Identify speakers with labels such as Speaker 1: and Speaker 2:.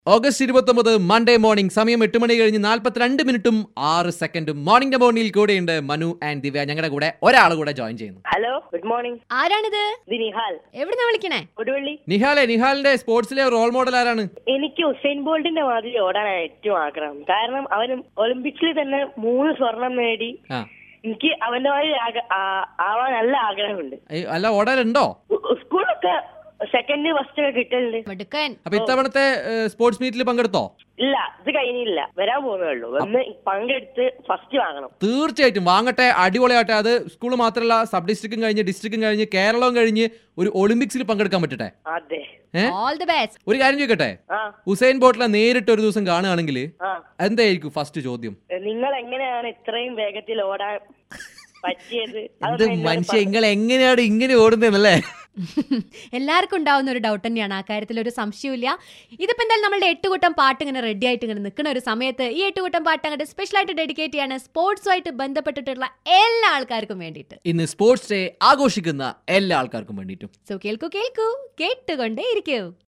Speaker 1: August ഇരുപത്തൊമ്പത് Monday morning സമയം എട്ട് മണി കഴിഞ്ഞ് നാൽപ്പത്തിരണ്ട് മിനിറ്റും ആറ് സെക്കൻഡും മോർണിംഗ് മോർണിംഗിൽ കൂടെയുണ്ട് മനു ആൻഡ് ദിവ്യ ഞങ്ങളുടെ കൂടെ ഒരാൾ കൂടെ ജോയിൻ ചെയ്യുന്നു
Speaker 2: ഹലോ ഗുഡ് മോർണിംഗ്
Speaker 3: ആരാണിത്
Speaker 2: ഇത് നിഹാൽ
Speaker 3: എവിടുന്ന വിളിക്കണേ
Speaker 2: കൊടുവള്ളി
Speaker 1: നിഹാലെ നിഹാലിന്റെ സ്പോർട്സിലെ റോൾ മോഡൽ ആരാണ്
Speaker 2: എനിക്ക് ഉസൈൻ ബോൾട്ടിന്റെ മാതിരി ഓടാനാണ് ഏറ്റവും ആഗ്രഹം കാരണം അവന് ഒളിമ്പിക്സിൽ തന്നെ മൂന്ന് സ്വർണം നേടി
Speaker 1: ആ
Speaker 2: എനിക്ക് അവന്റെ മാതിരി ആക- ആ- ആവാൻ നല്ല ആഗ്രഹമുണ്ട്
Speaker 1: ഏയ്, അല്ല ഓടാറുണ്ടോ
Speaker 2: ഉ- സ്കൂളൊക്കെ സെക്കൻഡ് ഫസ്റ്റ് ഒക്കെ കിട്ടലുണ്ട്
Speaker 3: മിടുക്കൻ
Speaker 1: അപ്പൊ ഇത്തവണത്തെ സ്പോർട്സ് മീറ്റിൽ പങ്കെടുത്തോ
Speaker 2: ഇല്ല ഇത് കഴിഞ്ഞില്ല വരാൻ പോകുന്നേ ഉള്ളൂ ഒന്ന് പങ്കെടുത്ത് ഫസ്റ്റ് വാങ്ങണം
Speaker 1: തീർച്ചയായിട്ടും വാങ്ങട്ടെ അടിപൊളിയാട്ടെ അത് സ്കൂൾ മാത്രമല്ല സബ് ഡിസ്ട്രിക്റ്റും കഴിഞ്ഞ് ഡിസ്ട്രിക്റ്റും കഴിഞ്ഞ് കേരളവും കഴിഞ്ഞ് ഒരു ഒളിമ്പിക്സിൽ പങ്കെടുക്കാൻ പറ്റട്ടെ
Speaker 2: അതെ
Speaker 1: ഏ
Speaker 3: ഓൾ ദി ബെസ്റ്റ്
Speaker 1: ഒരു കാര്യം ചോദിക്കട്ടെ
Speaker 2: ആ
Speaker 1: ഉസൈൻ ബോട്ടിലെ നേരിട്ട് ഒരു ദിവസം കാണുകയാണെങ്കിൽ
Speaker 2: ആ
Speaker 1: എന്തായിരിക്കും ഫസ്റ്റ് ചോദ്യം
Speaker 2: നിങ്ങൾ എങ്ങനെയാണ് ഇത്രയും വേഗത്തിൽ ഓടാൻ പറ്റിയത്
Speaker 1: എന്ത്
Speaker 2: അതൊന്ന് എന്നോട്
Speaker 1: മനുഷ്യ നിങ്ങൾ എങ്ങനെയാണ് ഇങ്ങനെ ഓടുന്നതെന്നല്ലേ
Speaker 3: എല്ലാവർക്കും ഉണ്ടാവുന്ന ഒരു ഡൗട്ട് തന്നെയാണ് ആ കാര്യത്തിൽ ഒരു സംശയമില്ല ഇതിപ്പോ എന്തായാലും നമ്മളുടെ എട്ടുകൂട്ടം പാട്ട് ഇങ്ങനെ റെഡി ആയിട്ട് ഇങ്ങനെ നിൽക്കുന്ന ഒരു സമയത്ത് ഈ എട്ടുകൂട്ടം പാട്ട് അങ്ങോട്ട് സ്പെഷ്യൽ ആയിട്ട് ഡെഡിക്കേറ്റ് ചെയ്യാണ് സ്പോർട്സുമായിട്ട് ബന്ധപ്പെട്ടിട്ടുള്ള എല്ലാ ആൾക്കാർക്കും വേണ്ടിയിട്ട്
Speaker 1: ഇന്ന് സ്പോർട്സ് ഡേ ആഘോഷിക്കുന്ന എല്ലാ ആൾക്കാർക്കും വേണ്ടിയിട്ടും
Speaker 3: സോ കേൾക്കൂ കേൾക്കൂ കേട്ടുകൊണ്ടേ ഇരിക്കൂ